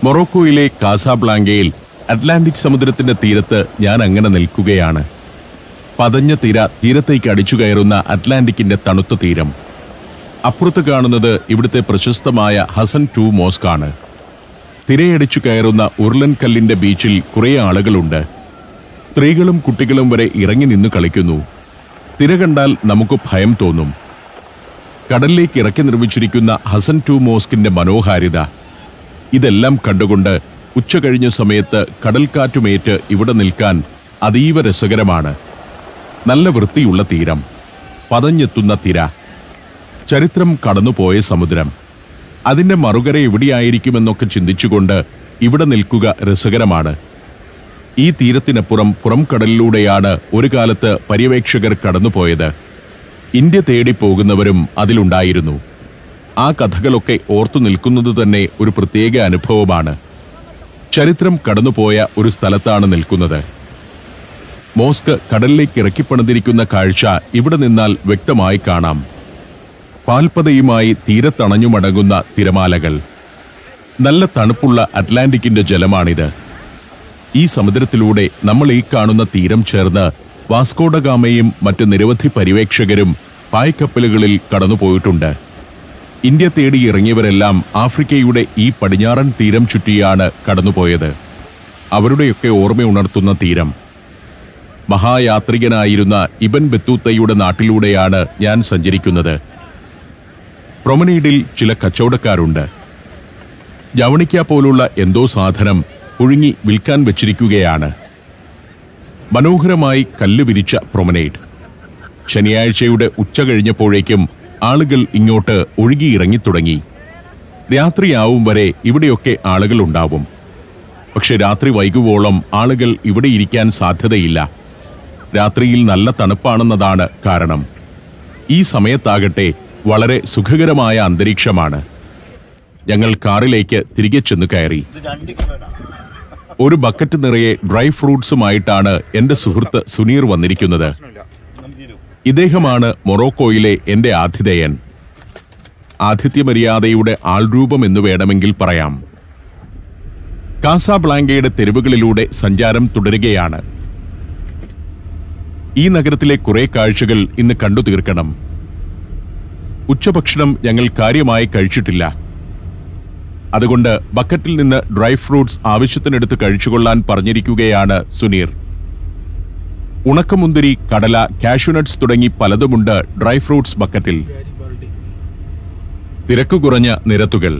മൊറോക്കോയിലെ കാസാബ്ലാങ്കയിൽ Atlantic സമുദ്രത്തിന്റെ തീരത്ത് ഞാൻ അങ്ങനെ നിൽക്കുകയാണ് പതഞ്ഞ തിര തീരത്തേക്ക് അടിച്ചു കയറുന്ന അറ്റ്ലാന്റിക്കിന്റെ തണുത്ത തീരം അപ്പുറത്ത് കാണുന്നത് ഇവിടുത്തെ പ്രശസ്തമായ ഹസൻ ടു മോസ്ക് ആണ് തിരയടിച്ചു കയറുന്ന ഉരുളൻ കല്ലിന്റെ ബീച്ചിൽ കുറേ ആളുകളുണ്ട് സ്ത്രീകളും കുട്ടികളും വരെ ഇറങ്ങി നിന്ന് കളിക്കുന്നു തിര കണ്ടാൽ നമുക്ക് ഭയം തോന്നും കടലിലേക്ക് ഇറക്കി നിർമ്മിച്ചിരിക്കുന്ന ഹസൻ ടു മോസ്കിന്റെ മനോഹാരിത ഇതെല്ലാം കണ്ടുകൊണ്ട് ഉച്ച കഴിഞ്ഞ സമയത്ത് കടൽക്കാറ്റുമേറ്റ് ഇവിടെ നിൽക്കാൻ അതീവ രസകരമാണ് നല്ല വൃത്തിയുള്ള തീരം പതഞ്ഞെത്തുന്ന തിര ചരിത്രം കടന്നുപോയ സമുദ്രം അതിന്റെ മറുകര എവിടെയായിരിക്കുമെന്നൊക്കെ ചിന്തിച്ചുകൊണ്ട് ഇവിടെ നിൽക്കുക രസകരമാണ് ഈ തീരത്തിനപ്പുറം പുറം കടലിലൂടെയാണ് ഒരു കാലത്ത് പര്യവേക്ഷകർ കടന്നുപോയത് ഇന്ത്യ തേടി പോകുന്നവരും അതിലുണ്ടായിരുന്നു ആ കഥകളൊക്കെ ഓർത്തു നിൽക്കുന്നത് തന്നെ ഒരു പ്രത്യേക അനുഭവമാണ് ചരിത്രം കടന്നുപോയ ഒരു സ്ഥലത്താണ് നിൽക്കുന്നത് മോസ്ക് കടലിലേക്ക് ഇറക്കിപ്പണിതിരിക്കുന്ന കാഴ്ച ഇവിടെ നിന്നാൽ വ്യക്തമായി കാണാം പാൽപ്പതയുമായി തീരത്തണഞ്ഞു മടങ്ങുന്ന തിരമാലകൾ നല്ല തണുപ്പുള്ള അറ്റ്ലാന്റിക്കിന്റെ ജലമാണിത് ഈ സമുദ്രത്തിലൂടെ നമ്മൾ ഈ കാണുന്ന തീരം ചേർന്ന് വാസ്കോഡഗാമയും മറ്റ് നിരവധി പര്യവേക്ഷകരും പായ്ക്കപ്പലുകളിൽ കടന്നുപോയിട്ടുണ്ട് ഇന്ത്യ തേടി ഇറങ്ങിയവരെല്ലാം ആഫ്രിക്കയുടെ ഈ പടിഞ്ഞാറൻ തീരം ചുറ്റിയാണ് കടന്നുപോയത് അവരുടെയൊക്കെ ഓർമ്മയുണർത്തുന്ന തീരം മഹായാത്രികനായിരുന്ന ഇബൻ ബത്തൂത്തയുടെ നാട്ടിലൂടെയാണ് ഞാൻ സഞ്ചരിക്കുന്നത് പ്രൊമനീഡിൽ ചില കച്ചവടക്കാരുണ്ട് ജവണിക്ക പോലുള്ള എന്തോ സാധനം പുഴുങ്ങി വിൽക്കാൻ വെച്ചിരിക്കുകയാണ് മനോഹരമായി കല്ല് വിരിച്ച പ്രൊമനേഡ് ശനിയാഴ്ചയുടെ ഉച്ച കഴിഞ്ഞപ്പോഴേക്കും ആളുകൾ ഇങ്ങോട്ട് ഒഴുകിയിറങ്ങിത്തുടങ്ങി രാത്രിയാവും വരെ ഇവിടെയൊക്കെ ആളുകൾ ഉണ്ടാവും പക്ഷെ രാത്രി വൈകുവോളം ആളുകൾ ഇവിടെ ഇരിക്കാൻ സാധ്യതയില്ല രാത്രിയിൽ നല്ല തണുപ്പാണെന്നതാണ് കാരണം ഈ സമയത്താകട്ടെ വളരെ സുഖകരമായ അന്തരീക്ഷമാണ് ഞങ്ങൾ കാറിലേക്ക് തിരികെ ചെന്ന് കയറി ഒരു ബക്കറ്റ് നിറയെ ഡ്രൈ ഫ്രൂട്ട്സുമായിട്ടാണ് എന്റെ സുഹൃത്ത് സുനീർ വന്നിരിക്കുന്നത് ഇദ്ദേഹമാണ് മൊറോക്കോയിലെ എന്റെ ആതിഥേയൻ ആതിഥ്യമര്യാദയുടെ ആൾരൂപം എന്ന് വേണമെങ്കിൽ പറയാം കാസാബ്ലാങ്കയുടെ തെരുവുകളിലൂടെ സഞ്ചാരം തുടരുകയാണ് ഈ നഗരത്തിലെ കുറെ കാഴ്ചകൾ ഇന്ന് കണ്ടു തീർക്കണം ഉച്ചഭക്ഷണം ഞങ്ങൾ കാര്യമായി കഴിച്ചിട്ടില്ല അതുകൊണ്ട് ബക്കറ്റിൽ നിന്ന് ഡ്രൈ ഫ്രൂട്ട്സ് ആവശ്യത്തിനെടുത്ത് കഴിച്ചുകൊള്ളാൻ പറഞ്ഞിരിക്കുകയാണ് സുനീർ ഉണക്കമുന്തിരി കടല കാഷ്യൂനട്ട്സ് തുടങ്ങി പലതുമുണ്ട് ഡ്രൈ ഫ്രൂട്ട്സ് ബക്കറ്റിൽ തിരക്ക് കുറഞ്ഞ നിരത്തുകൾ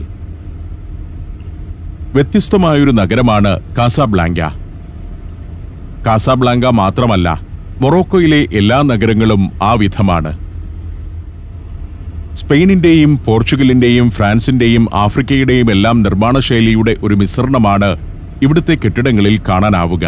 വ്യത്യസ്തമായൊരു നഗരമാണ് കാസാബ്ലാങ്ക കാസാബ്ലാങ്ക മാത്രമല്ല മൊറോക്കോയിലെ എല്ലാ നഗരങ്ങളും ആ വിധമാണ് സ്പെയിനിന്റെയും പോർച്ചുഗലിന്റെയും ഫ്രാൻസിന്റെയും ആഫ്രിക്കയുടെയും എല്ലാം നിർമ്മാണ ശൈലിയുടെ ഒരു മിശ്രണമാണ് ഇവിടുത്തെ കെട്ടിടങ്ങളിൽ കാണാനാവുക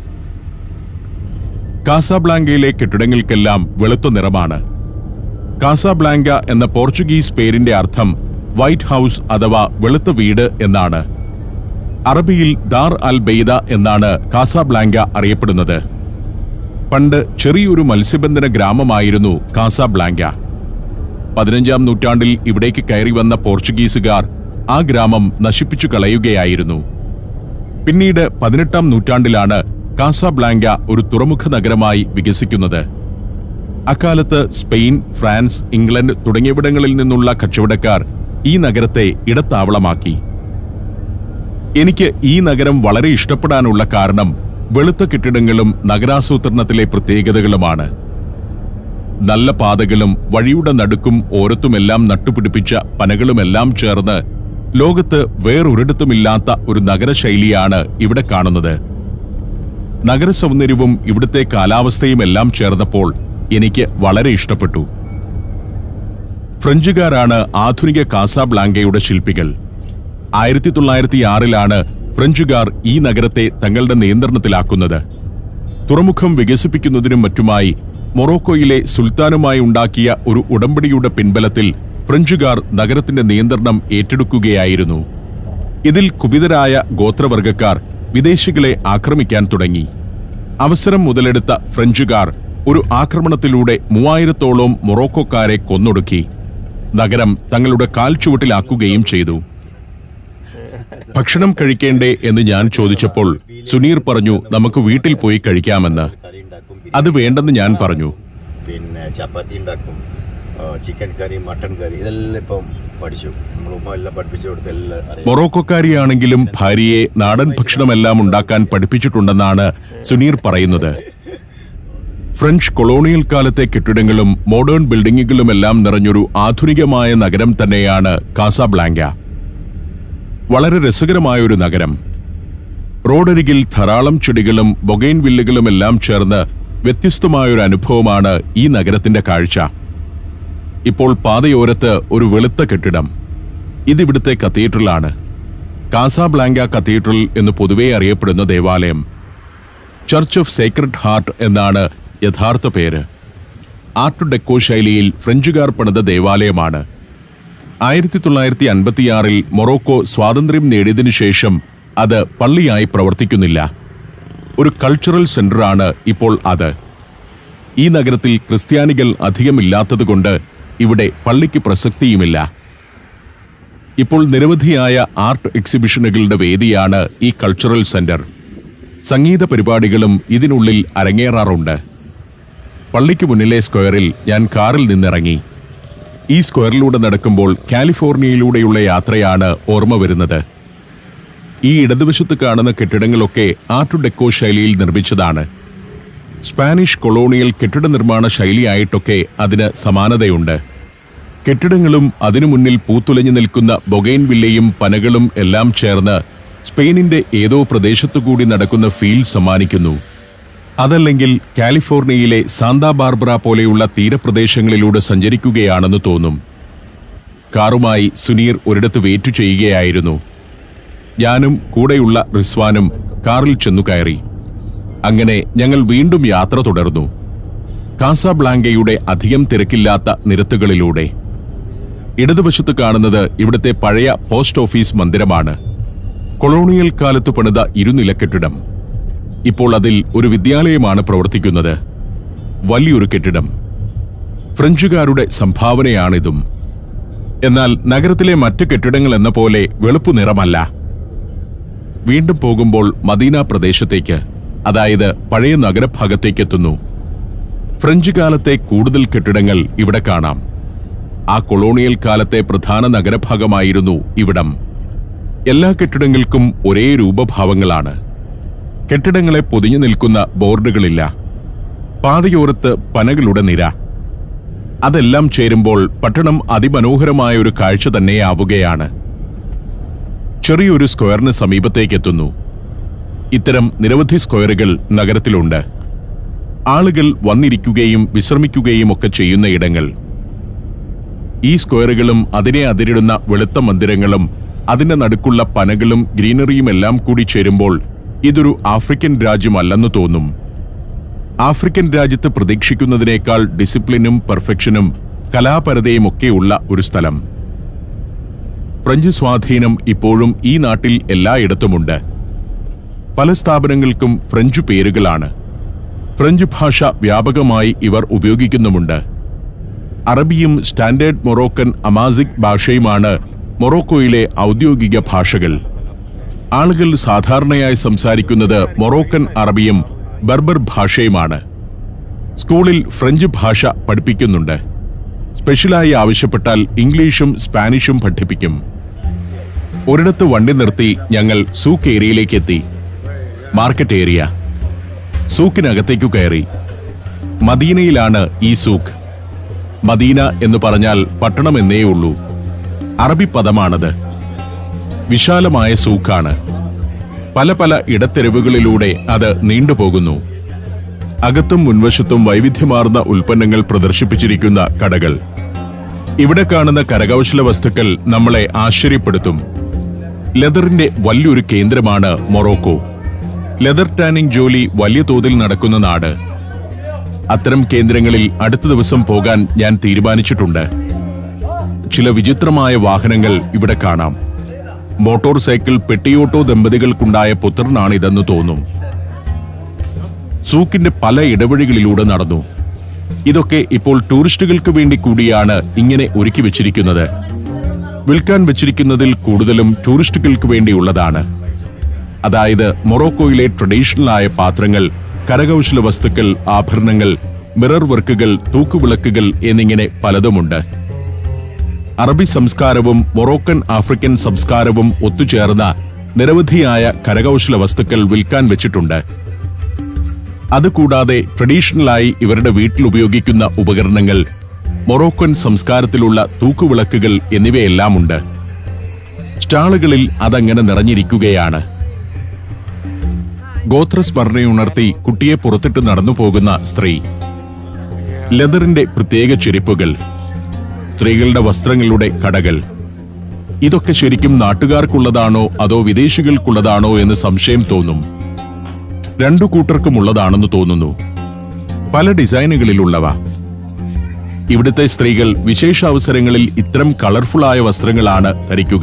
കാസാബ്ലാങ്കയിലെ കെട്ടിടങ്ങൾക്കെല്ലാം വെളുത്ത നിറമാണ് കാസാബ്ലാങ്ക എന്ന പോർച്ചുഗീസ് പേരിന്റെ അർത്ഥം വൈറ്റ് ഹൗസ് അഥവാ വെളുത്ത വീട് എന്നാണ് അറബിയിൽ ദാർ അൽ ബെയ്ദ എന്നാണ് കാസാബ്ലാങ്ക അറിയപ്പെടുന്നത് പണ്ട് ചെറിയൊരു മത്സ്യബന്ധന ഗ്രാമമായിരുന്നു കാസാബ്ലാങ്ക പതിനഞ്ചാം നൂറ്റാണ്ടിൽ ഇവിടേക്ക് കയറി വന്ന പോർച്ചുഗീസുകാർ ആ ഗ്രാമം നശിപ്പിച്ചു കളയുകയായിരുന്നു പിന്നീട് പതിനെട്ടാം നൂറ്റാണ്ടിലാണ് കാസാബ്ലാങ്ക ഒരു തുറമുഖ നഗരമായി വികസിക്കുന്നത് അക്കാലത്ത് സ്പെയിൻ ഫ്രാൻസ് ഇംഗ്ലണ്ട് തുടങ്ങിയവിടങ്ങളിൽ നിന്നുള്ള കച്ചവടക്കാർ ഈ നഗരത്തെ ഇടത്താവളമാക്കി എനിക്ക് ഈ നഗരം വളരെ ഇഷ്ടപ്പെടാനുള്ള കാരണം വെളുത്ത കെട്ടിടങ്ങളും നഗരാസൂത്രണത്തിലെ പ്രത്യേകതകളുമാണ് നല്ല പാതകളും വഴിയുടെ നടുക്കും ഓരത്തുമെല്ലാം നട്ടുപിടിപ്പിച്ച പനകളുമെല്ലാം ചേർന്ന് ലോകത്ത് വേറൊരിടത്തുമില്ലാത്ത ഒരു നഗരശൈലിയാണ് ഇവിടെ കാണുന്നത് നഗരസൗന്ദര്യവും ഇവിടുത്തെ കാലാവസ്ഥയും എല്ലാം ചേർന്നപ്പോൾ എനിക്ക് വളരെ ഇഷ്ടപ്പെട്ടു ഫ്രഞ്ചുകാരാണ് ആധുനിക കാസാബ്ലാങ്കയുടെ ശില്പികൾ ആയിരത്തി തൊള്ളായിരത്തി ആറിലാണ് ഫ്രഞ്ചുകാർ ഈ നഗരത്തെ തങ്ങളുടെ നിയന്ത്രണത്തിലാക്കുന്നത് തുറമുഖം വികസിപ്പിക്കുന്നതിനും മറ്റുമായി മൊറോക്കോയിലെ സുൽത്താനുമായി ഉണ്ടാക്കിയ ഒരു ഉടമ്പടിയുടെ പിൻബലത്തിൽ ഫ്രഞ്ചുകാർ നഗരത്തിന്റെ നിയന്ത്രണം ഏറ്റെടുക്കുകയായിരുന്നു ഇതിൽ കുപിതരായ ഗോത്രവർഗക്കാർ വിദേശികളെ ആക്രമിക്കാൻ തുടങ്ങി അവസരം മുതലെടുത്ത ഫ്രഞ്ചുകാർ ഒരു ആക്രമണത്തിലൂടെ മൂവായിരത്തോളം മൊറോക്കോക്കാരെ കൊന്നൊടുക്കി നഗരം തങ്ങളുടെ കാൽച്ചുവട്ടിലാക്കുകയും ചെയ്തു ഭക്ഷണം കഴിക്കേണ്ടേ എന്ന് ഞാൻ ചോദിച്ചപ്പോൾ സുനീർ പറഞ്ഞു നമുക്ക് വീട്ടിൽ പോയി കഴിക്കാമെന്ന് കറി ഉണ്ടാക്കും അത് വേണ്ടെന്ന് ഞാൻ പറഞ്ഞു പിന്നെ ചപ്പാത്തി ഉണ്ടാക്കും ചിക്കൻ കറി മട്ടൻ കറി ഇതെല്ലാം ഇപ്പം പഠിച്ചു നമ്മൾ ഉമ്മ എല്ലാം പഠിപ്പിച്ചു കൊടുത്ത് എല്ലാം അറിയാം മൊറോക്കോക്കാരിയാണെങ്കിലും ഭാര്യയെ നാടൻ ഭക്ഷണമെല്ലാം ഉണ്ടാക്കാൻ പഠിപ്പിച്ചിട്ടുണ്ടെന്നാണ് സുനീർ പറയുന്നത് ഫ്രഞ്ച് കൊളോണിയൽ കാലത്തെ കെട്ടിടങ്ങളും മോഡേൺ ബിൽഡിങ്ങുകളുമെല്ലാം നിറഞ്ഞൊരു ആധുനികമായ നഗരം തന്നെയാണ് കാസാബ്ലാങ്ക വളരെ രസകരമായ ഒരു നഗരം റോഡരികിൽ ധാരാളം ചെടികളും ബൊഗൈൻ വില്ലുകളും എല്ലാം ചേർന്ന് വ്യത്യസ്തമായൊരു അനുഭവമാണ് ഈ നഗരത്തിന്റെ കാഴ്ച ഇപ്പോൾ പാതയോരത്ത് ഒരു വെളുത്ത കെട്ടിടം ഇതിവിടുത്തെ കത്തീഡ്രലാണ് കാസാബ്ലാങ്ക കത്തീഡ്രൽ എന്ന് പൊതുവെ അറിയപ്പെടുന്ന ദേവാലയം ചർച്ച് ഓഫ് സേക്രഡ് ഹാർട്ട് എന്നാണ് യഥാർത്ഥ പേര് ആർട്ട് ഡെക്കോ ശൈലിയിൽ ഫ്രഞ്ചുകാർ പണിത ദേവാലയമാണ് ആയിരത്തി തൊള്ളായിരത്തി അൻപത്തിയാറിൽ മൊറോക്കോ സ്വാതന്ത്ര്യം നേടിയതിനു ശേഷം അത് പള്ളിയായി പ്രവർത്തിക്കുന്നില്ല ഒരു കൾച്ചറൽ സെന്ററാണ് ഇപ്പോൾ അത് ഈ നഗരത്തിൽ ക്രിസ്ത്യാനികൾ അധികമില്ലാത്തതുകൊണ്ട് ഇവിടെ പള്ളിക്ക് പ്രസക്തിയുമില്ല ഇപ്പോൾ നിരവധിയായ ആർട്ട് എക്സിബിഷനുകളുടെ വേദിയാണ് ഈ കൾച്ചറൽ സെന്റർ സംഗീത പരിപാടികളും ഇതിനുള്ളിൽ അരങ്ങേറാറുണ്ട് പള്ളിക്ക് മുന്നിലെ സ്ക്വയറിൽ ഞാൻ കാറിൽ നിന്നിറങ്ങി ഈ സ്ക്വയറിലൂടെ നടക്കുമ്പോൾ കാലിഫോർണിയയിലൂടെയുള്ള യാത്രയാണ് ഓർമ്മ വരുന്നത് ഈ ഇടതുവശത്ത് കാണുന്ന കെട്ടിടങ്ങളൊക്കെ ആർട്ട് ഡെക്കോ ശൈലിയിൽ നിർമ്മിച്ചതാണ് സ്പാനിഷ് കൊളോണിയൽ കെട്ടിട നിർമ്മാണ ശൈലിയായിട്ടൊക്കെ അതിന് സമാനതയുണ്ട് കെട്ടിടങ്ങളും അതിനു മുന്നിൽ പൂത്തുലഞ്ഞു നിൽക്കുന്ന ബൊഗൈൻ വില്ലയും പനകളും എല്ലാം ചേർന്ന് സ്പെയിനിന്റെ ഏതോ പ്രദേശത്തുകൂടി നടക്കുന്ന ഫീൽ സമ്മാനിക്കുന്നു അതല്ലെങ്കിൽ കാലിഫോർണിയയിലെ സാന്താ ബാർബറ പോലെയുള്ള തീരപ്രദേശങ്ങളിലൂടെ സഞ്ചരിക്കുകയാണെന്ന് തോന്നും കാറുമായി സുനീർ ഒരിടത്ത് വെയിറ്റ് ചെയ്യുകയായിരുന്നു ഞാനും കൂടെയുള്ള റിസ്വാനും കാറിൽ ചെന്നു കയറി അങ്ങനെ ഞങ്ങൾ വീണ്ടും യാത്ര തുടർന്നു കാസാബ്ലാങ്കയുടെ അധികം തിരക്കില്ലാത്ത നിരത്തുകളിലൂടെ ഇടതുവശത്ത് കാണുന്നത് ഇവിടുത്തെ പഴയ പോസ്റ്റ് ഓഫീസ് മന്ദിരമാണ് കൊളോണിയൽ കാലത്ത് പണിത ഇരുനില കെട്ടിടം ഇപ്പോൾ അതിൽ ഒരു വിദ്യാലയമാണ് പ്രവർത്തിക്കുന്നത് വലിയൊരു കെട്ടിടം ഫ്രഞ്ചുകാരുടെ സംഭാവനയാണിതും എന്നാൽ നഗരത്തിലെ മറ്റ് കെട്ടിടങ്ങൾ എന്ന പോലെ വെളുപ്പു നിറമല്ല വീണ്ടും പോകുമ്പോൾ മദീന പ്രദേശത്തേക്ക് അതായത് പഴയ നഗരഭാഗത്തേക്ക് എത്തുന്നു ഫ്രഞ്ച് കാലത്തെ കൂടുതൽ കെട്ടിടങ്ങൾ ഇവിടെ കാണാം ആ കൊളോണിയൽ കാലത്തെ പ്രധാന നഗരഭാഗമായിരുന്നു ഇവിടം എല്ലാ കെട്ടിടങ്ങൾക്കും ഒരേ രൂപഭാവങ്ങളാണ് കെട്ടിടങ്ങളെ പൊതിഞ്ഞു നിൽക്കുന്ന ബോർഡുകളില്ല പാതയോരത്ത് പനകളുടെ നിര അതെല്ലാം ചേരുമ്പോൾ പട്ടണം അതിമനോഹരമായ ഒരു കാഴ്ച തന്നെയാവുകയാണ് ചെറിയൊരു സ്ക്വയറിന് സമീപത്തേക്ക് എത്തുന്നു ഇത്തരം നിരവധി സ്ക്വയറുകൾ നഗരത്തിലുണ്ട് ആളുകൾ വന്നിരിക്കുകയും വിശ്രമിക്കുകയും ഒക്കെ ചെയ്യുന്ന ഇടങ്ങൾ ഈ സ്ക്വയറുകളും അതിനെ അതിരിടുന്ന വെളുത്ത മന്ദിരങ്ങളും അതിന്റെ നടുക്കുള്ള പനകളും ഗ്രീനറിയും എല്ലാം കൂടി ചേരുമ്പോൾ ഇതൊരു ആഫ്രിക്കൻ രാജ്യമല്ലെന്ന് തോന്നും ആഫ്രിക്കൻ രാജ്യത്ത് പ്രതീക്ഷിക്കുന്നതിനേക്കാൾ ഡിസിപ്ലിനും പെർഫെക്ഷനും കലാപരതയും ഒക്കെയുള്ള ഒരു സ്ഥലം ഫ്രഞ്ച് സ്വാധീനം ഇപ്പോഴും ഈ നാട്ടിൽ എല്ലായിടത്തുമുണ്ട് പല സ്ഥാപനങ്ങൾക്കും ഫ്രഞ്ച് പേരുകളാണ് ഫ്രഞ്ച് ഭാഷ വ്യാപകമായി ഇവർ ഉപയോഗിക്കുന്നുമുണ്ട് അറബിയും സ്റ്റാൻഡേർഡ് മൊറോക്കൻ അമാസിക് ഭാഷയുമാണ് മൊറോക്കോയിലെ ഔദ്യോഗിക ഭാഷകൾ ആളുകൾ സാധാരണയായി സംസാരിക്കുന്നത് മൊറോക്കൻ അറബിയും ബർബർ ഭാഷയുമാണ് സ്കൂളിൽ ഫ്രഞ്ച് ഭാഷ പഠിപ്പിക്കുന്നുണ്ട് സ്പെഷ്യലായി ആവശ്യപ്പെട്ടാൽ ഇംഗ്ലീഷും സ്പാനിഷും പഠിപ്പിക്കും ഒരിടത്ത് വണ്ടി നിർത്തി ഞങ്ങൾ സൂക്ക് ഏരിയയിലേക്ക് എത്തി മാർക്കറ്റ് ഏരിയ സൂക്കിനകത്തേക്കു കയറി മദീനയിലാണ് ഈ സൂക്ക് മദീന എന്ന് പറഞ്ഞാൽ പട്ടണം എന്നേ ഉള്ളൂ അറബി പദമാണത് വിശാലമായ സൂക്കാണ് പല പല ഇടത്തെരുവുകളിലൂടെ അത് നീണ്ടുപോകുന്നു അകത്തും മുൻവശത്തും വൈവിധ്യമാർന്ന ഉൽപ്പന്നങ്ങൾ പ്രദർശിപ്പിച്ചിരിക്കുന്ന കടകൾ ഇവിടെ കാണുന്ന കരകൗശല വസ്തുക്കൾ നമ്മളെ ആശ്ചര്യപ്പെടുത്തും ലെതറിന്റെ വലിയൊരു കേന്ദ്രമാണ് മൊറോക്കോ ലെതർ ടാനിംഗ് ജോലി വലിയ തോതിൽ നടക്കുന്ന നാട് അത്തരം കേന്ദ്രങ്ങളിൽ അടുത്ത ദിവസം പോകാൻ ഞാൻ തീരുമാനിച്ചിട്ടുണ്ട് ചില വിചിത്രമായ വാഹനങ്ങൾ ഇവിടെ കാണാം മോട്ടോർ സൈക്കിൾ പെട്ടിയോട്ടോ ദമ്പതികൾക്കുണ്ടായ പുത്രനാണിതെന്ന് തോന്നും സൂക്കിന്റെ പല ഇടവഴികളിലൂടെ നടന്നു ഇതൊക്കെ ഇപ്പോൾ ടൂറിസ്റ്റുകൾക്ക് വേണ്ടി കൂടിയാണ് ഇങ്ങനെ ഒരുക്കി വെച്ചിരിക്കുന്നത് വിൽക്കാൻ വെച്ചിരിക്കുന്നതിൽ കൂടുതലും ടൂറിസ്റ്റുകൾക്ക് വേണ്ടിയുള്ളതാണ് അതായത് മൊറോക്കോയിലെ ട്രഡീഷണലായ പാത്രങ്ങൾ കരകൗശല വസ്തുക്കൾ ആഭരണങ്ങൾ മിറർ വർക്കുകൾ തൂക്കുവിളക്കുകൾ എന്നിങ്ങനെ പലതുമുണ്ട് അറബി സംസ്കാരവും മൊറോക്കൻ ആഫ്രിക്കൻ സംസ്കാരവും ഒത്തുചേർന്ന നിരവധിയായ കരകൗശല വസ്തുക്കൾ വിൽക്കാൻ വെച്ചിട്ടുണ്ട് അതുകൂടാതെ ട്രഡീഷണലായി ഇവരുടെ വീട്ടിൽ ഉപയോഗിക്കുന്ന ഉപകരണങ്ങൾ മൊറോക്കൻ സംസ്കാരത്തിലുള്ള തൂക്കുവിളക്കുകൾ എന്നിവയെല്ലാം ഉണ്ട് സ്റ്റാളുകളിൽ അതങ്ങനെ നിറഞ്ഞിരിക്കുകയാണ് ഗോത്രസ്മരണയുണർത്തി കുട്ടിയെ പുറത്തിട്ട് നടന്നു പോകുന്ന സ്ത്രീ ലെതറിന്റെ പ്രത്യേക ചെരുപ്പുകൾ സ്ത്രീകളുടെ വസ്ത്രങ്ങളുടെ കടകൾ ഇതൊക്കെ ശരിക്കും നാട്ടുകാർക്കുള്ളതാണോ അതോ വിദേശികൾക്കുള്ളതാണോ എന്ന് സംശയം തോന്നും രണ്ടു കൂട്ടർക്കുമുള്ളതാണെന്ന് തോന്നുന്നു പല ഡിസൈനുകളിലുള്ളവ ഇവിടുത്തെ സ്ത്രീകൾ വിശേഷ അവസരങ്ങളിൽ ഇത്തരം കളർഫുള്ളായ വസ്ത്രങ്ങളാണ് ധരിക്കുക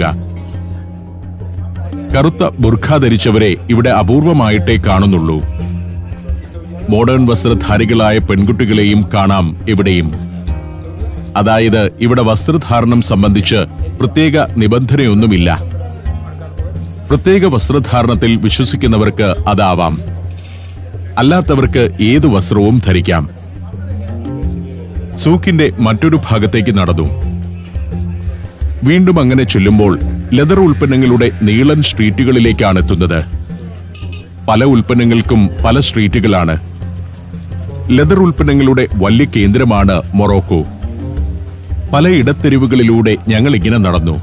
കറുത്ത ബുർഖ ധരിച്ചവരെ ഇവിടെ അപൂർവമായിട്ടേ കാണുന്നുള്ളൂ മോഡേൺ വസ്ത്രധാരികളായ പെൺകുട്ടികളെയും കാണാം ഇവിടെയും അതായത് ഇവിടെ വസ്ത്രധാരണം സംബന്ധിച്ച് പ്രത്യേക നിബന്ധനയൊന്നുമില്ല പ്രത്യേക വസ്ത്രധാരണത്തിൽ വിശ്വസിക്കുന്നവർക്ക് അതാവാം അല്ലാത്തവർക്ക് ഏതു വസ്ത്രവും ധരിക്കാം സൂക്കിന്റെ മറ്റൊരു ഭാഗത്തേക്ക് നടന്നു വീണ്ടും അങ്ങനെ ചെല്ലുമ്പോൾ ലെതർ ഉൽപ്പന്നങ്ങളുടെ നീളൻ സ്ട്രീറ്റുകളിലേക്കാണ് എത്തുന്നത് പല ഉൽപ്പന്നങ്ങൾക്കും പല സ്ട്രീറ്റുകളാണ് ലെതർ ഉൽപ്പന്നങ്ങളുടെ വലിയ കേന്ദ്രമാണ് മൊറോക്കോ പല ഇടത്തെരുവുകളിലൂടെ ഞങ്ങൾ ഇങ്ങനെ നടന്നു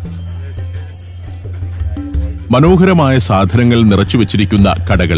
മനോഹരമായ സാധനങ്ങൾ നിറച്ചു വെച്ചിരിക്കുന്ന കടകൾ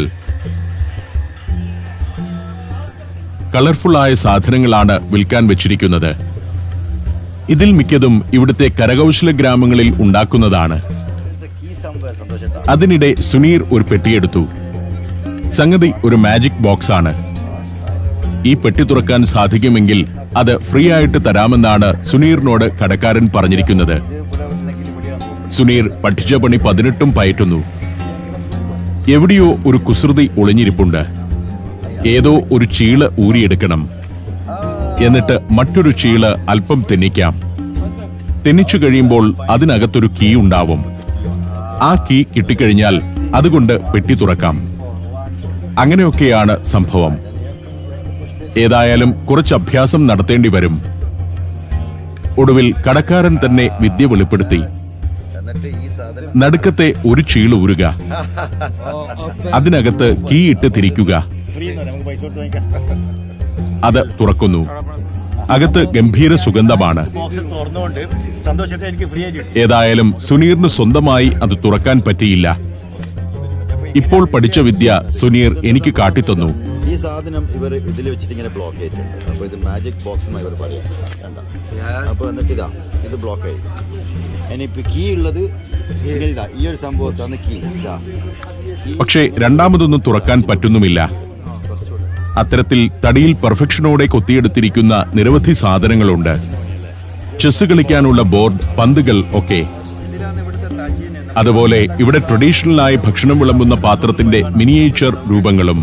കളർഫുള്ളായ സാധനങ്ങളാണ് വിൽക്കാൻ വെച്ചിരിക്കുന്നത് ഇതിൽ മിക്കതും ഇവിടുത്തെ കരകൗശല ഗ്രാമങ്ങളിൽ ഉണ്ടാക്കുന്നതാണ് കീ സംഭവം സന്തോഷേട്ടാ അതിനിടെ സുനീർ ഒരു പെട്ടിയെടുത്തു സംഗതി ഒരു മാജിക് ബോക്സ് ആണ് ഈ പെട്ടി തുറക്കാൻ സാധിക്കുമെങ്കിൽ അത് ഫ്രീ ആയിട്ട് തരാമെന്നാണ് സുനീറിനോട് കടക്കാരൻ പറഞ്ഞിരിക്കുന്നത് ഇത് ഇവിടെ ഉണ്ടെങ്കിൽ ഇവിടെ വന്നു സുനീർ പഠിച്ച പണി പതിനെട്ടും പയറ്റുന്നു എവിടെയോ ഒരു കുസൃതി ഒളിഞ്ഞിരിപ്പുണ്ട് ഏതോ ഒരു ചീള് ഊരിയെടുക്കണം എന്നിട്ട് മറ്റൊരു ചീള് അല്പം തെന്നിക്കാം തെന്നിച്ചു കഴിയുമ്പോൾ അതിനകത്തൊരു കീ ഉണ്ടാവും ആ കീ കിട്ടിക്കഴിഞ്ഞാൽ അതുകൊണ്ട് പെട്ടി തുറക്കാം അങ്ങനെയൊക്കെയാണ് സംഭവം ഏതായാലും കുറച്ച് അഭ്യാസം നടത്തേണ്ടി വരും ഒടുവിൽ കടക്കാരൻ തന്നെ വിദ്യ വെളിപ്പെടുത്തി എന്നിട്ട് ഈ സാധനം നടുക്കത്തെ ഒരു ചീള് ഊരുക അതിനകത്ത് കീ ഇട്ട് തിരിക്കുക ഫ്രീ എന്ന് പറയാം നമുക്ക് പൈസ കൊടുത്ത് വാങ്ങിക്കാം അത് തുറക്കുന്നു അകത്ത് ഗംഭീര സുഗന്ധമാണ് ബോക്സ് തുറന്നുകൊണ്ട് സന്തോഷേട്ടാ എനിക്ക് ഫ്രീ ആയിട്ട് കിട്ടി ഏതായാലും സുനീറിന് സ്വന്തമായി അത് തുറക്കാൻ പറ്റിയില്ല ഇപ്പോൾ പഠിച്ച വിദ്യ സുനീർ എനിക്ക് കാട്ടിത്തന്നു ഈ സാധനം ഇവർ ഇതിൽ വെച്ചിട്ട് ഇങ്ങനെ ബ്ലോക്ക് ചെയ്തിട്ടുണ്ട് അപ്പൊ ഇത് മാജിക് ബോക്സ് എന്നാണ് ഇവർ പറയാം കണ്ട അപ്പൊ എന്നിട്ട് ഇതാ ഇത് ബ്ലോക്ക് ആയി ഇനിയിപ്പോ കീ ഉള്ളത് ഇങ്ങനെ ഇതാ ഈ ഒരു സംഭവത്താണ് കീ ഇതാ കീ പക്ഷേ രണ്ടാമതൊന്നും തുറക്കാൻ പറ്റുന്നുമില്ല അത്തരത്തിൽ തടിയിൽ പെർഫെക്ഷനോടെ കൊത്തിയെടുത്തിരിക്കുന്ന നിരവധി സാധനങ്ങളുണ്ട് ചെസ് കളിക്കാനുള്ള ബോർഡ് പന്തുകൾ ഒക്കെ അതുപോലെ ഇവിടെ ട്രഡീഷണലായി ഭക്ഷണം വിളമ്പുന്ന പാത്രത്തിന്റെ മിനിയേച്ചർ രൂപങ്ങളും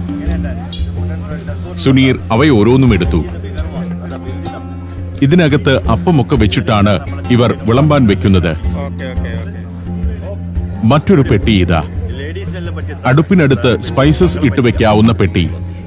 സുനീർ അവയോരോന്നും എടുത്തു ഇതിനകത്ത് അപ്പമൊക്കെ വെച്ചിട്ടാണ് ഇവർ വിളമ്പാൻ വെക്കുന്നത് മറ്റൊരു പെട്ടി ഇതാ ലേഡീസിനെല്ലാം പറ്റിയ അടുപ്പിനടുത്ത് സ്പൈസസ് ഇട്ട് വെക്കാവുന്ന പെട്ടി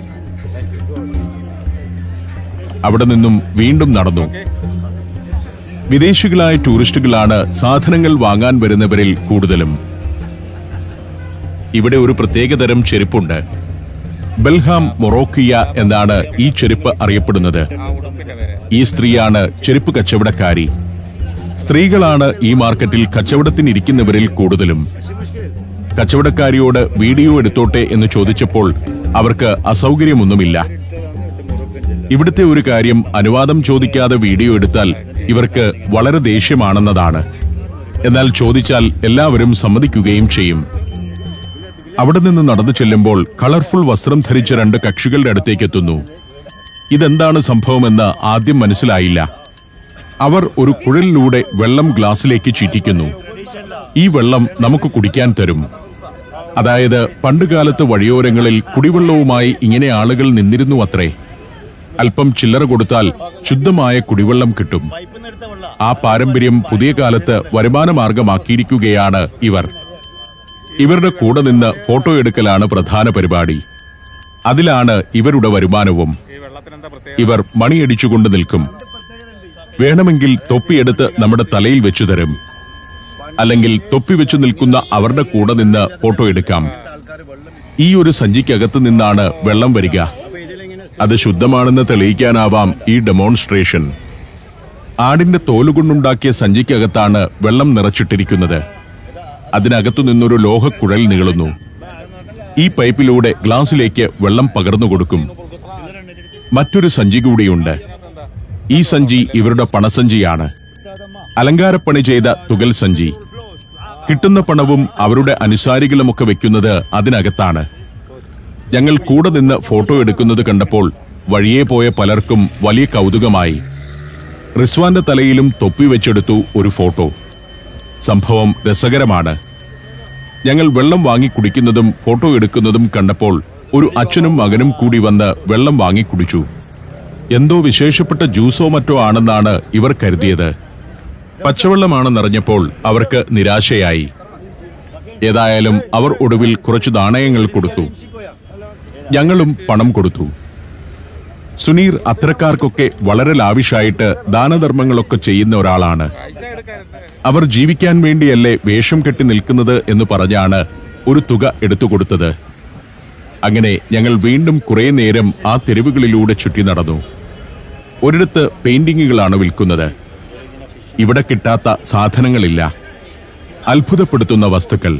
അവിടെ നിന്നും വീണ്ടും നടന്നു വിദേശികളായ ടൂറിസ്റ്റുകളാണ് സാധനങ്ങൾ വാങ്ങാൻ വരുന്നവരിൽ കൂടുതലും ഇവിടെ ഒരു പ്രത്യേകതരം ചെരുപ്പുണ്ട് ബൽഹാം മൊറോക്കിയ എന്നാണ് ഈ ചെരുപ്പ് അറിയപ്പെടുന്നത് ഈ സ്ത്രീയാണ് ചെരുപ്പ് കച്ചവടക്കാരി സ്ത്രീകളാണ് ഈ മാർക്കറ്റിൽ കച്ചവടത്തിനിരിക്കുന്നവരിൽ കൂടുതലും കച്ചവടക്കാരിയോട് വീഡിയോ എടുത്തോട്ടെ എന്ന് ചോദിച്ചപ്പോൾ അവർക്ക് അസൗകര്യമൊന്നുമില്ല ഇവിടുത്തെ ഒരു കാര്യം അനുവാദം ചോദിക്കാതെ വീഡിയോ എടുത്താൽ ഇവർക്ക് വളരെ ദേഷ്യമാണെന്നതാണ് എന്നാൽ ചോദിച്ചാൽ എല്ലാവരും സമ്മതിക്കുകയും ചെയ്യും അവിടെ നിന്ന് നടന്നു ചെല്ലുമ്പോൾ കളർഫുൾ വസ്ത്രം ധരിച്ച രണ്ട് കക്ഷികളുടെ അടുത്തേക്ക് എത്തുന്നു ഇതെന്താണ് സംഭവമെന്ന് ആദ്യം മനസ്സിലായില്ല അവർ ഒരു കുഴലിലൂടെ വെള്ളം ഗ്ലാസ്സിലേക്ക് ചീറ്റിക്കുന്നു ഈ വെള്ളം നമുക്ക് കുടിക്കാൻ തരും അതായത് പണ്ടുകാലത്ത് വഴിയോരങ്ങളിൽ കുടിവെള്ളവുമായി ഇങ്ങനെ ആളുകൾ നിന്നിരുന്നു അത്രേ അല്പം ചില്ലറ കൊടുത്താൽ ശുദ്ധമായ കുടിവെള്ളം കിട്ടും പൈപ്പ് എടുത്ത വെള്ളം ആ പാരമ്പര്യം പുതിയ കാലത്ത് വരുമാന മാർഗമാക്കിയിരിക്കുകയാണ് ഇവർ ഇവരുടെ കൂടെ നിന്ന് ഫോട്ടോ എടുക്കലാണ് പ്രധാന പരിപാടി അതിലാണ് ഇവരുടെ വരുമാനവും ഇവർ മണിയടിച്ചുകൊണ്ട് നിൽക്കും വേണമെങ്കിൽ തൊപ്പിയെടുത്ത് നമ്മുടെ തലയിൽ വെച്ചു തരും അല്ലെങ്കിൽ തൊപ്പി വെച്ചു നിൽക്കുന്ന അവരുടെ കൂടെ നിന്ന് ഫോട്ടോ എടുക്കാം ഈ ഒരു സഞ്ചിക്കകത്ത് നിന്നാണ് വെള്ളം വരിക അത് ശുദ്ധമാണെന്ന് തെളിയിക്കാനാവാം ഈ ഡെമോൺസ്ട്രേഷൻ ആടിന്റെ തോലുകൊണ്ടുണ്ടാക്കിയ സഞ്ചിക്കകത്താണ് വെള്ളം നിറച്ചിട്ടിരിക്കുന്നത് അതിനകത്തു നിന്നൊരു ലോഹക്കുഴൽ നീളുന്നു ഈ പൈപ്പിലൂടെ ഗ്ലാസിലേക്ക് വെള്ളം പകർന്നു കൊടുക്കും മറ്റൊരു സഞ്ചി കൂടിയുണ്ട് ഈ സഞ്ചി ഇവരുടെ പണസഞ്ചിയാണ് അലങ്കാരപ്പണി ചെയ്ത തുകൽ സഞ്ചി കിട്ടുന്ന പണവും അവരുടെ അനുസാരികളുമൊക്കെ വെക്കുന്നത് അതിനകത്താണ് ഞങ്ങൾ കൂടെ നിന്ന് ഫോട്ടോ എടുക്കുന്നത് കണ്ടപ്പോൾ വഴിയെ പോയ പലർക്കും വലിയ കൗതുകമായി റിസ്വാന്റെ തലയിലും തൊപ്പി വെച്ചെടുത്തു ഒരു ഫോട്ടോ സംഭവം രസകരമാണ് ഞങ്ങൾ വെള്ളം വാങ്ങി കുടിക്കുന്നതും ഫോട്ടോ എടുക്കുന്നതും കണ്ടപ്പോൾ ഒരു അച്ഛനും മകനും കൂടി വന്ന് വെള്ളം വാങ്ങി കുടിച്ചു എന്തോ വിശേഷപ്പെട്ട ജ്യൂസോ മറ്റോ ആണെന്നാണ് ഇവർ കരുതിയത് പച്ചവെള്ളമാണെന്നറിഞ്ഞപ്പോൾ അവർക്ക് നിരാശയായി ഏതായാലും അവർ ഒടുവിൽ കുറച്ച് നാണയങ്ങൾ കൊടുത്തു ഞങ്ങളും പണം കൊടുത്തു സുനീർ അത്തരക്കാർക്കൊക്കെ വളരെ ലാവിഷായിട്ട് ദാനധർമ്മങ്ങളൊക്കെ ചെയ്യുന്ന ഒരാളാണ് അവർ ജീവിക്കാൻ വേണ്ടിയല്ലേ വേഷം കെട്ടി നിൽക്കുന്നത് എന്ന് പറഞ്ഞാണ് ഒരു തുക എടുത്തു കൊടുത്തത് അങ്ങനെ ഞങ്ങൾ വീണ്ടും കുറെ നേരം ആ തെരുവുകളിലൂടെ ചുറ്റി നടന്നു ഒരിടത്ത് പെയിന്റിങ്ങുകളാണ് വിൽക്കുന്നത് ഇവിടെ കിട്ടാത്ത സാധനങ്ങളില്ല അത്ഭുതപ്പെടുത്തുന്ന വസ്തുക്കൾ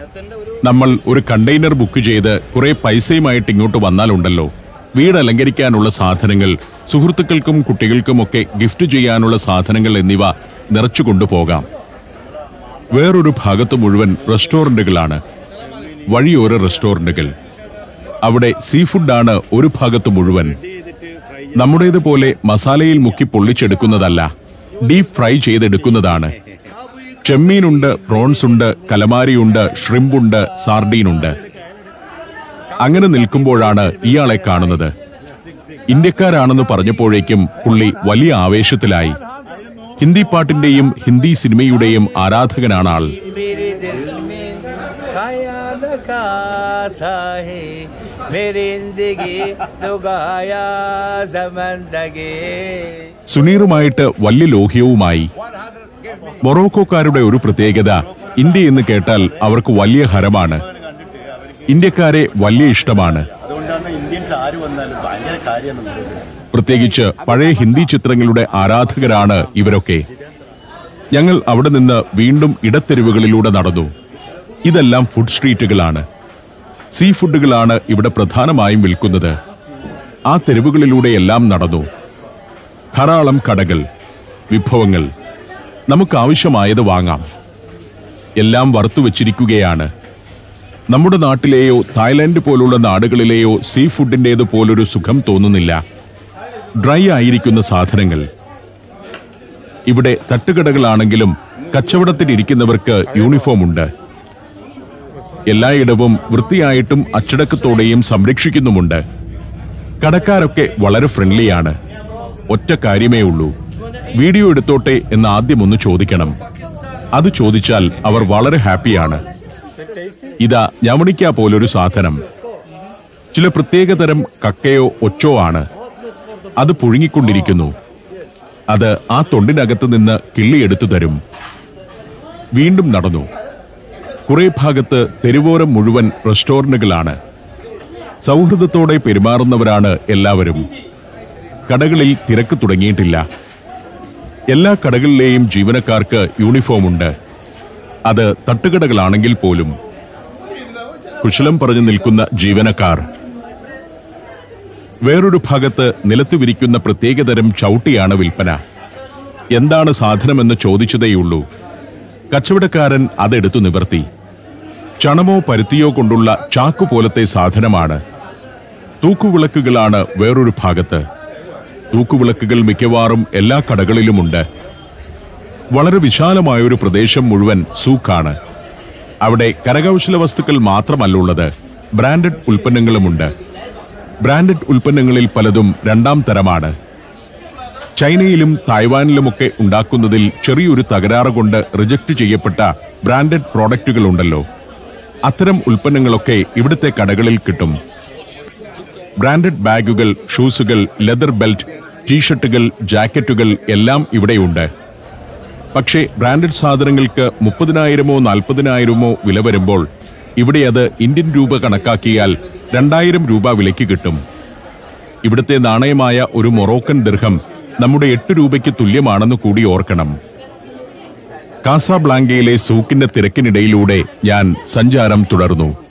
നമ്മൾ ഒരു കണ്ടെയ്നർ ബുക്ക് ചെയ്ത് കുറെ പൈസയുമായിട്ട് ഇങ്ങോട്ട് വന്നാലുണ്ടല്ലോ വീട് അലങ്കരിക്കാനുള്ള സാധനങ്ങൾ സുഹൃത്തുക്കൾക്കും കുട്ടികൾക്കുമൊക്കെ ഗിഫ്റ്റ് ചെയ്യാനുള്ള സാധനങ്ങൾ എന്നിവ നിറച്ചു കൊണ്ടുപോകാം വേറൊരു ഭാഗത്ത് മുഴുവൻ റെസ്റ്റോറന്റുകളാണ് വഴിയോര റെസ്റ്റോറന്റുകൾ അവിടെ സീ ഫുഡാണ് ഒരു ഭാഗത്ത് മുഴുവൻ നമ്മുടേതുപോലെ മസാലയിൽ മുക്കി പൊള്ളിച്ചെടുക്കുന്നതല്ല ഡീപ് ഫ്രൈ ചെയ്തെടുക്കുന്നതാണ് ചെമ്മീനുണ്ട് പ്രോൺസ് ഉണ്ട് കലമാരിയുണ്ട് ഷ്രിമ്പുണ്ട് സാർഡീനുണ്ട് അങ്ങനെ നിൽക്കുമ്പോഴാണ് ഇയാളെ കാണുന്നത് ഇന്ത്യക്കാരാണെന്ന് പറഞ്ഞപ്പോഴേക്കും പുള്ളി വലിയ ആവേശത്തിലായി ഹിന്ദി പാട്ടിന്റെയും ഹിന്ദി സിനിമയുടെയും ആരാധകനാണ് ആൾ मेरे दिल में ख्याल का था है मेरी जिंदगी तो गाया जमंदगी സുനീറുമായിട്ട് വലിയ ലോഹ്യവുമായി മൊറോക്കോക്കാരുടെ ഒരു പ്രത്യേകത ഇന്ത്യ എന്ന് കേട്ടാൽ അവർക്ക് വലിയ ഹരമാണ് ഇന്ത്യക്കാരെ വലിയ ഇഷ്ടമാണ് അതുകൊണ്ടാണ് ഇന്ത്യൻസ് ആര് വന്നാലും ഭയങ്കര കാര്യമാണ് നമ്മുടെ പ്രത്യേകിച്ച് പഴയ ഹിന്ദി ചിത്രങ്ങളുടെ ആരാധകരാണ് ഇവരൊക്കെ ഞങ്ങൾ അവിടെ നിന്ന് വീണ്ടും ഇടത്തെരുവുകളിലൂടെ നടന്നു ഇതെല്ലാം ഫുഡ് സ്ട്രീറ്റുകളാണ് സീ ഫുഡുകളാണ് ഇവിടെ പ്രധാനമായും വിൽക്കുന്നത് ആ തെരുവുകളിലൂടെയെല്ലാം നടന്നു ധാരാളം കടകൾ വിഭവങ്ങൾ നമുക്ക് ആവശ്യമായത് വാങ്ങാം എല്ലാം വറുത്തു വച്ചിരിക്കുകയാണ് നമ്മുടെ നാട്ടിലെയോ തായ്ലാന്റ് പോലുള്ള നാടുകളിലെയോ സീ ഫുഡിൻ്റേത് പോലൊരു സുഖം തോന്നുന്നില്ല ഡ്രൈ ആയിരിക്കുന്ന സാധനങ്ങൾ ഇവിടെ തട്ടുകടകളാണെങ്കിലും കച്ചവടത്തിലിരിക്കുന്നവർക്ക് യൂണിഫോം ഉണ്ട് എല്ലായിടവും വൃത്തിയായിട്ടും അച്ചടക്കത്തോടെയും സംരക്ഷിക്കുന്നുമുണ്ട് കടക്കാരൊക്കെ വളരെ ഫ്രണ്ട്ലിയാണ് ഒറ്റ കാര്യമേ ഉള്ളൂ വീഡിയോ എടുത്തോട്ടെ എന്ന് ആദ്യം ഒന്ന് ചോദിക്കണം അത് ചോദിച്ചാൽ അവർ വളരെ ഹാപ്പിയാണ് ഇതാ ഞവണിക്ക പോലൊരു സാധനം ചില പ്രത്യേകതരം കക്കയോ ഒച്ചോ ആണ് അത് പുഴുങ്ങിക്കൊണ്ടിരിക്കുന്നു അത് ആ തൊണ്ടിനകത്ത് നിന്ന് കിള്ളിയെടുത്തു തരും വീണ്ടും നടന്നു കുറെ ഭാഗത്ത് തെരുവോരം മുഴുവൻ റെസ്റ്റോറന്റുകളാണ് സൗഹൃദത്തോടെ പെരുമാറുന്നവരാണ് എല്ലാവരും കടകളിൽ തിരക്ക് തുടങ്ങിയിട്ടില്ല എല്ലാ കടകളിലെയും ജീവനക്കാർക്ക് യൂണിഫോം ഉണ്ട് അത് തട്ടുകടകളാണെങ്കിൽ പോലും കുശലം പറഞ്ഞു നിൽക്കുന്ന ജീവനക്കാർ വേറൊരു ഭാഗത്ത് നിലത്ത് വിരിക്കുന്ന പ്രത്യേകതരം ചവിട്ടിയാണ് വിൽപ്പന എന്താണ് സാധനമെന്ന് ചോദിച്ചതേയുള്ളൂ കച്ചവടക്കാരൻ അതെടുത്തു നിവർത്തി ചണമോ പരുത്തിയോ കൊണ്ടുള്ള ചാക്കു പോലത്തെ സാധനമാണ് തൂക്കുവിളക്കുകളാണ് വേറൊരു ഭാഗത്ത് തൂക്കുവിളക്കുകൾ മിക്കവാറും എല്ലാ കടകളിലുമുണ്ട് വളരെ വിശാലമായൊരു പ്രദേശം മുഴുവൻ സൂക്കാണ് അവിടെ കരകൗശല വസ്തുക്കൾ മാത്രമല്ലുള്ളത് ബ്രാൻഡഡ് ഉൽപ്പന്നങ്ങളുമുണ്ട് ബ്രാൻഡഡ് ഉൽപ്പന്നങ്ങളിൽ പലതും രണ്ടാം തരമാണ് ചൈനയിലും തായ്വാനിലുമൊക്കെ ഉണ്ടാക്കുന്നതിൽ ചെറിയൊരു തകരാറ് കൊണ്ട് റിജക്ട് ചെയ്യപ്പെട്ട ബ്രാൻഡഡ് പ്രോഡക്റ്റുകളുണ്ടല്ലോ അത്തരം ഉൽപ്പന്നങ്ങളൊക്കെ ഇവിടുത്തെ കടകളിൽ കിട്ടും ബ്രാൻഡഡ് ബാഗുകൾ ഷൂസുകൾ ലെതർ ബെൽറ്റ് ടീഷർട്ടുകൾ ജാക്കറ്റുകൾ എല്ലാം ഇവിടെയുണ്ട് പക്ഷേ ബ്രാൻഡഡ് സാധനങ്ങൾക്ക് മുപ്പതിനായിരമോ നാൽപ്പതിനായിരമോ വില വരുമ്പോൾ ഇവിടെ അത് ഇന്ത്യൻ രൂപ കണക്കാക്കിയാൽ രണ്ടായിരം രൂപ വിലയ്ക്ക് കിട്ടും ഇവിടുത്തെ നാണയമായ ഒരു മൊറോക്കൻ ദീർഘം നമ്മുടെ എട്ട് രൂപയ്ക്ക് തുല്യമാണെന്ന് കൂടി ഓർക്കണം കാസാബ്ലാങ്കയിലെ സൂക്കിന്റെ തിരക്കിനിടയിലൂടെ ഞാൻ സഞ്ചാരം തുടർന്നു